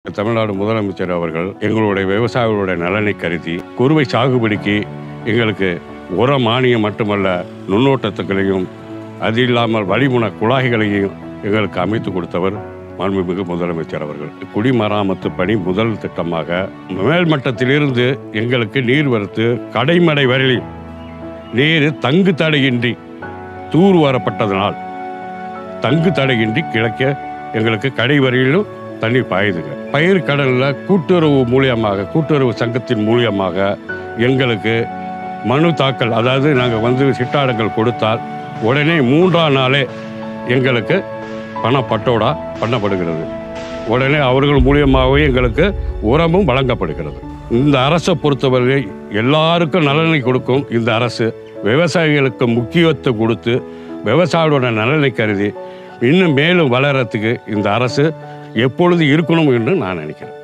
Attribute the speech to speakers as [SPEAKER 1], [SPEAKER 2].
[SPEAKER 1] தமிழ்நாடு முதலமைச்சர் அவர்கள் எங்களுடைய விவசாயிகளுடைய நலனை கருதி குறுவை சாகுபடிக்கு எங்களுக்கு உர மானியம் மட்டுமல்ல நுண்ணோட்டத்துக்களையும் அது இல்லாமல் வழிமுன குழாய்களையும் எங்களுக்கு அமைத்து கொடுத்தவர் மாண்புமிகு முதலமைச்சர் அவர்கள் குடிமராமத்து பணி முதல் திட்டமாக மேல்மட்டத்திலிருந்து எங்களுக்கு நீர் வரத்து கடைமடை வரையில் நீர் தங்கு தடையின்றி தூர் வரப்பட்டதனால் தங்கு தடையின்றி கிழக்க எங்களுக்கு கடை வரையிலும் தண்ணீர் பாயுதுங்க பயிர் கடலில் கூட்டுறவு மூலியமாக கூட்டுறவு சங்கத்தின் மூலியமாக எங்களுக்கு மனு தாக்கல் அதாவது நாங்கள் வந்து சிட்டாடங்கள் கொடுத்தால் உடனே மூன்றாம் நாளே எங்களுக்கு பண பட்டோடா பண்ணப்படுகிறது உடனே அவர்கள் மூலியமாகவே எங்களுக்கு உரமும் வழங்கப்படுகிறது இந்த அரசை பொறுத்தவரை எல்லாருக்கும் நலனை கொடுக்கும் இந்த அரசு விவசாயிகளுக்கு முக்கியத்துவம் கொடுத்து விவசாயியோட நலனை கருதி இன்னும் மேலும் வளரத்துக்கு இந்த அரசு எப்பொழுது இருக்கணும் என்று நான் நினைக்கிறேன்